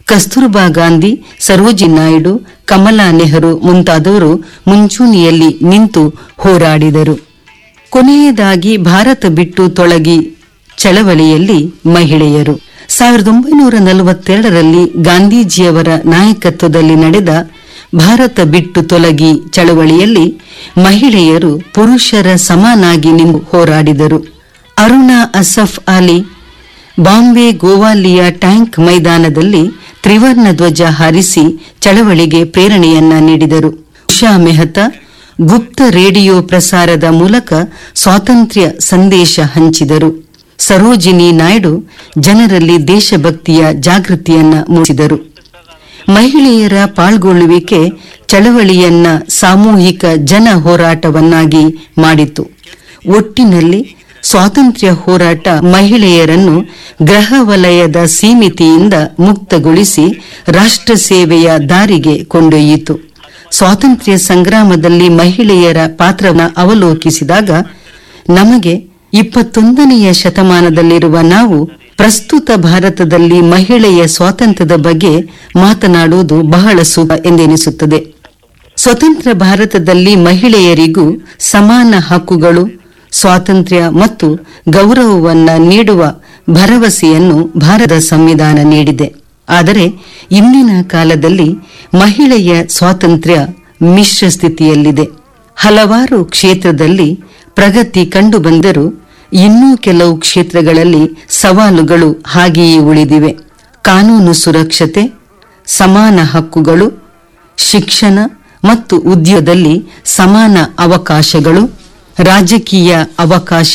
ಕಸ್ತೂರ್ಬಾ ಗಾಂಧಿ ಸರೋಜಿ ನಾಯ್ಡು ಕಮಲಾ ನೆಹರು ಮುಂತಾದವರು ಮುಂಚೂಣಿಯಲ್ಲಿ ನಿಂತು ಹೋರಾಡಿದರು ಕೊನೆಯದಾಗಿ ಭಾರತ ಬಿಟ್ಟು ತೊಳಗಿ ಚಳವಳಿಯಲ್ಲಿ ಮಹಿಳೆಯರು ಸಾವಿರದ ಒಂಬೈನೂರ ನಲವತ್ತೆರಡರಲ್ಲಿ ಗಾಂಧೀಜಿಯವರ ನಾಯಕತ್ವದಲ್ಲಿ ನಡೆದ ಭಾರತ ಬಿಟ್ಟು ತೊಲಗಿ ಚಳವಳಿಯಲ್ಲಿ ಮಹಿಳೆಯರು ಪುರುಷರ ಸಮನಾಗಿ ನಿಂತು ಹೋರಾಡಿದರು ಅರುಣಾ ಅಸಫ್ ಅಲಿ ಬಾಂಬೆ ಗೋವಾಲಿಯ ಟ್ಯಾಂಕ್ ಮೈದಾನದಲ್ಲಿ ತ್ರಿವರ್ಣ ಧ್ವಜ ಹಾರಿಸಿ ಚಳವಳಿಗೆ ಪ್ರೇರಣೆಯನ್ನ ನೀಡಿದರು ಉಷಾ ಮೆಹ್ತಾ ಗುಪ್ತ ರೇಡಿಯೋ ಪ್ರಸಾರದ ಮೂಲಕ ಸ್ವಾತಂತ್ರ್ಯ ಸಂದೇಶ ಹಂಚಿದರು ಸರೋಜಿನಿ ನಾಯ್ಡು ಜನರಲ್ಲಿ ದೇಶಭಕ್ತಿಯ ಜಾಗೃತಿಯನ್ನ ಮೂಡಿಸಿದರು ಮಹಿಳೆಯರ ಪಾಲ್ಗೊಳ್ಳುವಿಕೆ ಚಳವಳಿಯನ್ನ ಸಾಮೂಹಿಕ ಜನ ಹೋರಾಟವನ್ನಾಗಿ ಮಾಡಿತು ಒಟ್ಟಿನಲ್ಲಿ ಸ್ವಾತಂತ್ರ್ಯ ಹೋರಾಟ ಮಹಿಳೆಯರನ್ನು ಗೃಹ ವಲಯದ ಸೀಮಿತಿಯಿಂದ ಮುಕ್ತಗೊಳಿಸಿ ರಾಷ್ಟ್ರ ಸೇವೆಯ ದಾರಿಗೆ ಕೊಂಡೊಯ್ಯಿತು ಸ್ವಾತಂತ್ರ್ಯ ಸಂಗ್ರಾಮದಲ್ಲಿ ಮಹಿಳೆಯರ ಪಾತ್ರವನ್ನು ಅವಲೋಕಿಸಿದಾಗ ನಮಗೆ ಇಪ್ಪತ್ತೊಂದನೆಯ ಶತಮಾನದಲ್ಲಿರುವ ನಾವು ಪ್ರಸ್ತುತ ಭಾರತದಲ್ಲಿ ಮಹಿಳೆಯ ಸ್ವಾತಂತ್ರ್ಯದ ಬಗ್ಗೆ ಮಾತನಾಡುವುದು ಬಹಳ ಸುಖ ಎಂದೆನಿಸುತ್ತದೆ ಸ್ವತಂತ್ರ ಭಾರತದಲ್ಲಿ ಮಹಿಳೆಯರಿಗೂ ಸಮಾನ ಹಕ್ಕುಗಳು ಸ್ವಾತಂತ್ರ್ಯ ಮತ್ತು ಗೌರವವನ್ನ ನೀಡುವ ಭರವಸೆಯನ್ನು ಭಾರತ ಸಂವಿಧಾನ ನೀಡಿದೆ ಆದರೆ ಇಂದಿನ ಕಾಲದಲ್ಲಿ ಮಹಿಳೆಯ ಸ್ವಾತಂತ್ರ್ಯ ಮಿಶ್ರ ಸ್ಥಿತಿಯಲ್ಲಿದೆ ಹಲವಾರು ಕ್ಷೇತ್ರದಲ್ಲಿ ಪ್ರಗತಿ ಕಂಡುಬಂದರೂ ಇನ್ನೂ ಕೆಲವು ಕ್ಷೇತ್ರಗಳಲ್ಲಿ ಸವಾಲುಗಳು ಹಾಗೆಯೇ ಉಳಿದಿವೆ ಕಾನೂನು ಸುರಕ್ಷತೆ ಸಮಾನ ಹಕ್ಕುಗಳು ಶಿಕ್ಷಣ ಮತ್ತು ಉದ್ಯೋಗದಲ್ಲಿ ಸಮಾನ ಅವಕಾಶಗಳು ರಾಜಕೀಯ ಅವಕಾಶ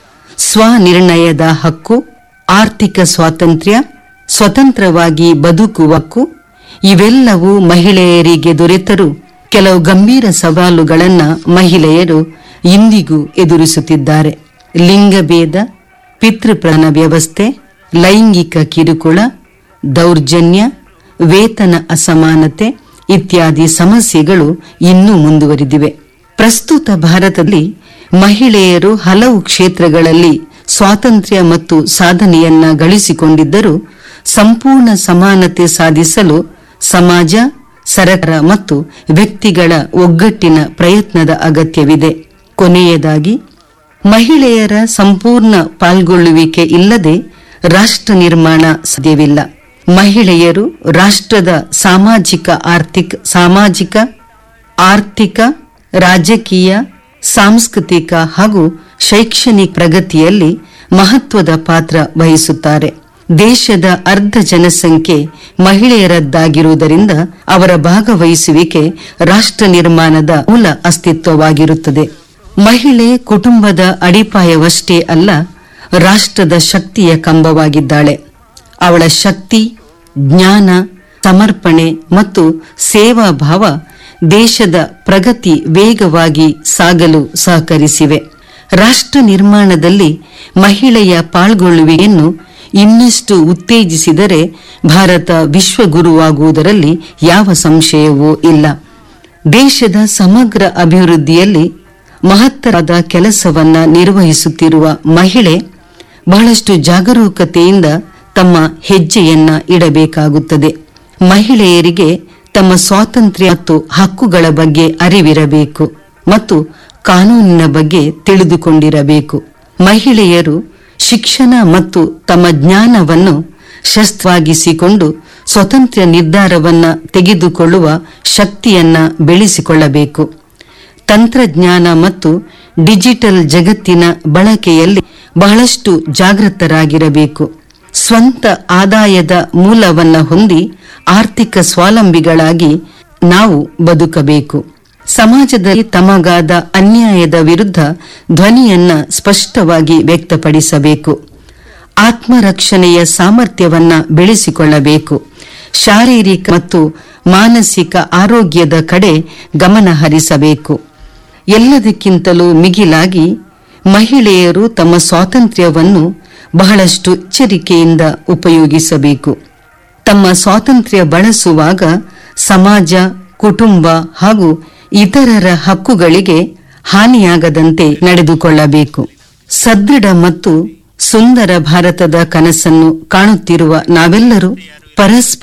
ಸ್ವನಿರ್ಣಯದ ಹಕ್ಕು ಆರ್ಥಿಕ ಸ್ವಾತಂತ್ರ್ಯ ಸ್ವತಂತ್ರವಾಗಿ ಬದುಕುವ ಹಕ್ಕು ಇವೆಲ್ಲವೂ ಮಹಿಳೆಯರಿಗೆ ದೊರೆತರೂ ಕೆಲವು ಗಂಭೀರ ಸವಾಲುಗಳನ್ನ ಮಹಿಳೆಯರು ಇಂದಿಗೂ ಎದುರಿಸುತ್ತಿದ್ದಾರೆ ಲಿಂಗಭೇದ ಪಿತೃಪ್ರಧಾನ ವ್ಯವಸ್ಥೆ ಲೈಂಗಿಕ ಕಿರುಕುಳ ದೌರ್ಜನ್ಯ ವೇತನ ಅಸಮಾನತೆ ಇತ್ಯಾದಿ ಸಮಸ್ಯೆಗಳು ಇನ್ನೂ ಮುಂದುವರಿದಿವೆ ಪ್ರಸ್ತುತ ಭಾರತದಲ್ಲಿ ಮಹಿಳೆಯರು ಹಲವು ಕ್ಷೇತ್ರಗಳಲ್ಲಿ ಸ್ವಾತಂತ್ರ್ಯ ಮತ್ತು ಸಾಧನೆಯನ್ನ ಗಳಿಸಿಕೊಂಡಿದ್ದರೂ ಸಂಪೂರ್ಣ ಸಮಾನತೆ ಸಾಧಿಸಲು ಸಮಾಜ ಸರ್ಕಾರ ಮತ್ತು ವ್ಯಕ್ತಿಗಳ ಒಗ್ಗಟ್ಟಿನ ಪ್ರಯತ್ನದ ಅಗತ್ಯವಿದೆ ಕೊನೆಯದಾಗಿ ಮಹಿಳೆಯರ ಸಂಪೂರ್ಣ ಪಾಲ್ಗೊಳ್ಳುವಿಕೆ ಇಲ್ಲದೆ ರಾಷ್ಟ್ರ ನಿರ್ಮಾಣ ಸಾಧ್ಯವಿಲ್ಲ ಮಹಿಳೆಯರು ರಾಷ್ಟ್ರದ ಸಾಮಾಜಿಕ ಆರ್ಥಿಕ ಸಾಮಾಜಿಕ ಆರ್ಥಿಕ ರಾಜಕೀಯ ಸಾಂಸ್ಕೃತಿಕ ಹಾಗೂ ಶೈಕ್ಷಣಿಕ ಪ್ರಗತಿಯಲ್ಲಿ ಮಹತ್ವದ ಪಾತ್ರ ವಹಿಸುತ್ತಾರೆ ದೇಶದ ಅರ್ಧ ಜನಸಂಖ್ಯೆ ಮಹಿಳೆಯರದ್ದಾಗಿರುವುದರಿಂದ ಅವರ ಭಾಗವಹಿಸುವಿಕೆ ರಾಷ್ಟ್ರ ನಿರ್ಮಾಣದ ಮೂಲ ಅಸ್ತಿತ್ವವಾಗಿರುತ್ತದೆ ಮಹಿಳೆ ಕುಟುಂಬದ ಅಡಿಪಾಯವಷ್ಟೇ ಅಲ್ಲ ರಾಷ್ಟ್ರದ ಶಕ್ತಿಯ ಕಂಬವಾಗಿದ್ದಾಳೆ ಅವಳ ಶಕ್ತಿ ಜ್ಞಾನ ಸಮರ್ಪಣೆ ಮತ್ತು ಸೇವಾ ಭಾವ ದೇಶದ ಪ್ರಗತಿ ವೇಗವಾಗಿ ಸಾಗಲು ಸಹಕರಿಸಿವೆ ರಾಷ್ಟ್ರ ನಿರ್ಮಾಣದಲ್ಲಿ ಮಹಿಳೆಯ ಪಾಲ್ಗೊಳ್ಳುವಿಕೆಯನ್ನು ಇನ್ನಷ್ಟು ಉತ್ತೇಜಿಸಿದರೆ ಭಾರತ ವಿಶ್ವಗುರುವಾಗುವುದರಲ್ಲಿ ಯಾವ ಸಂಶಯವೂ ಇಲ್ಲ ದೇಶದ ಸಮಗ್ರ ಅಭಿವೃದ್ಧಿಯಲ್ಲಿ ಮಹತ್ತರವಾದ ಕೆಲಸವನ್ನ ನಿರ್ವಹಿಸುತ್ತಿರುವ ಮಹಿಳೆ ಬಹಳಷ್ಟು ಜಾಗರೂಕತೆಯಿಂದ ತಮ್ಮ ಹೆಜ್ಜೆಯನ್ನ ಇಡಬೇಕಾಗುತ್ತದೆ ಮಹಿಳೆಯರಿಗೆ ತಮ್ಮ ಸ್ವಾತಂತ್ರ್ಯ ಮತ್ತು ಹಕ್ಕುಗಳ ಬಗ್ಗೆ ಅರಿವಿರಬೇಕು ಮತ್ತು ಕಾನೂನಿನ ಬಗ್ಗೆ ತಿಳಿದುಕೊಂಡಿರಬೇಕು ಮಹಿಳೆಯರು ಶಿಕ್ಷಣ ಮತ್ತು ತಮ್ಮ ಜ್ಞಾನವನ್ನು ಶಸ್ತ್ರವಾಗಿಸಿಕೊಂಡು ಸ್ವತಂತ್ರ ನಿರ್ಧಾರವನ್ನ ತೆಗೆದುಕೊಳ್ಳುವ ಶಕ್ತಿಯನ್ನ ಬೆಳೆಸಿಕೊಳ್ಳಬೇಕು ತಂತ್ರಜ್ಞಾನ ಮತ್ತು ಡಿಜಿಟಲ್ ಜಗತ್ತಿನ ಬಳಕೆಯಲ್ಲಿ ಬಹಳಷ್ಟು ಜಾಗೃತರಾಗಿರಬೇಕು ಸ್ವಂತ ಆದಾಯದ ಮೂಲವನ್ನ ಹೊಂದಿ ಆರ್ಥಿಕ ಸ್ವಾವಲಂಬಿಗಳಾಗಿ ನಾವು ಬದುಕಬೇಕು ಸಮಾಜದಲ್ಲಿ ತಮಗಾದ ಅನ್ಯಾಯದ ವಿರುದ್ಧ ಧ್ವನಿಯನ್ನ ಸ್ಪಷ್ಟವಾಗಿ ವ್ಯಕ್ತಪಡಿಸಬೇಕು ಆತ್ಮರಕ್ಷಣೆಯ ಸಾಮರ್ಥ್ಯವನ್ನ ಬೆಳೆಸಿಕೊಳ್ಳಬೇಕು ಶಾರೀರಿಕ ಮತ್ತು ಮಾನಸಿಕ ಆರೋಗ್ಯದ ಕಡೆ ಗಮನ ಹರಿಸಬೇಕು ಎಲ್ಲದಕ್ಕಿಂತಲೂ ಮಿಗಿಲಾಗಿ ಮಹಿಳೆಯರು ತಮ್ಮ ಸ್ವಾತಂತ್ರ್ಯವನ್ನು ಬಹಳಷ್ಟು ಎಚ್ಚರಿಕೆಯಿಂದ ಉಪಯೋಗಿಸಬೇಕು ತಮ್ಮ ಸ್ವಾತಂತ್ರ್ಯ ಬಳಸುವಾಗ ಸಮಾಜ ಕುಟುಂಬ ಹಾಗೂ ಇತರರ ಹಕ್ಕುಗಳಿಗೆ ಹಾನಿಯಾಗದಂತೆ ನಡೆದುಕೊಳ್ಳಬೇಕು ಸದೃಢ ಮತ್ತು ಸುಂದರ ಭಾರತದ ಕನಸನ್ನು ಕಾಣುತ್ತಿರುವ ನಾವೆಲ್ಲರೂ ಪರಸ್ಪರ